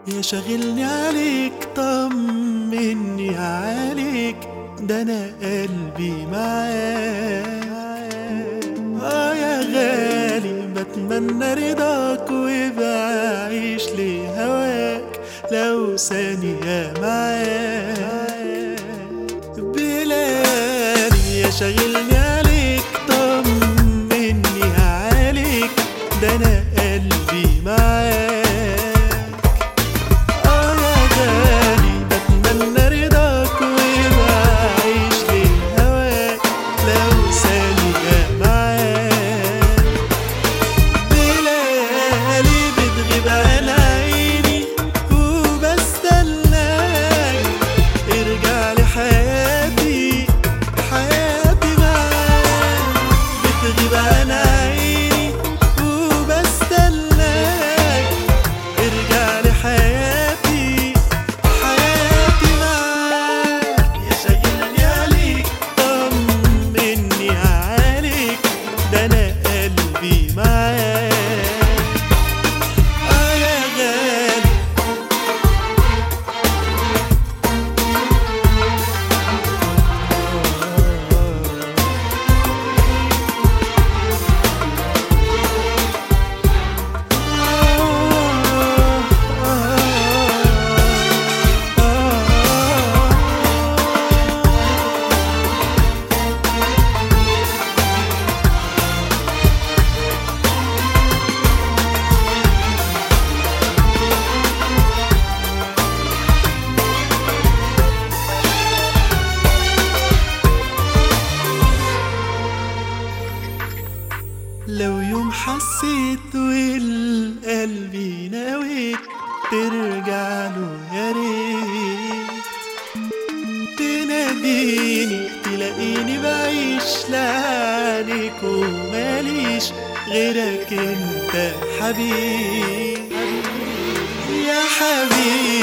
يا شاغلني عليك طمني عليك ده انا قلبي معاك اه يا غالي بتمنى رضاك وبعيش لهواك لو ثانية معاك بلالي يا شاغلني عليك طمني عليك ده انا قلبي معاك اه يا غالي بتمنى رضاك وبعيش لهواك لو ثانية معاك بلالي بتغيب عن عيني وبستناك ارجع لي حياتي حياتي معاك بتغيب عن عيني وبستناك ارجع لي حياتي حياتي معاك يا شاغلني عليك طمني عليك ده انا قلبي معاك اه يا غالي لو يوم حسيت والقلب نويت ترجع له يا ريت تناديني تلاقيني بعيش لعنيك وماليش غيرك انت حبيب يا حبيبي